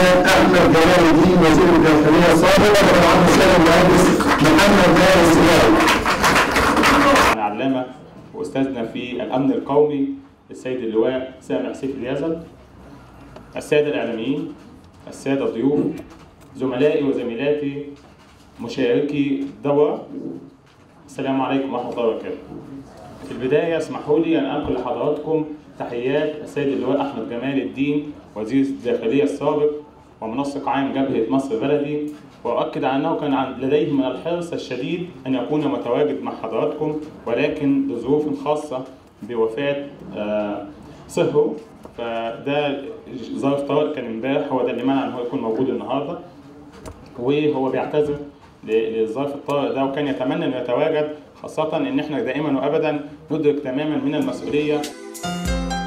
اللواء احمد جلال الدين وزير الداخليه السابق وطبعا السيد المهندس محمد ماهر السلاوي. علامه واستاذنا في الامن القومي السيد اللواء سامح سيف اليزن الساده الاعلاميين الساده الضيوف زملائي وزميلاتي مشاركي الدوره السلام عليكم ورحمه الله وبركاته في البدايه اسمحوا لي ان انقل لحضراتكم تحيات السيد اللواء احمد جمال الدين وزير الداخليه السابق ومنسق عام جبهه مصر بلدي واؤكد على انه كان عن- لديه من الحرص الشديد ان يكون متواجد مع حضراتكم ولكن لظروف خاصه بوفاه آه، صهره فده ظرف طارئ كان امبارح هو ده اللي منع ان هو يكون موجود النهارده وهو بيعتذر ل- للظرف الطارئ ده وكان يتمنى انه يتواجد خاصة ان احنا دائما وابدا ندرك تماما من المسؤولية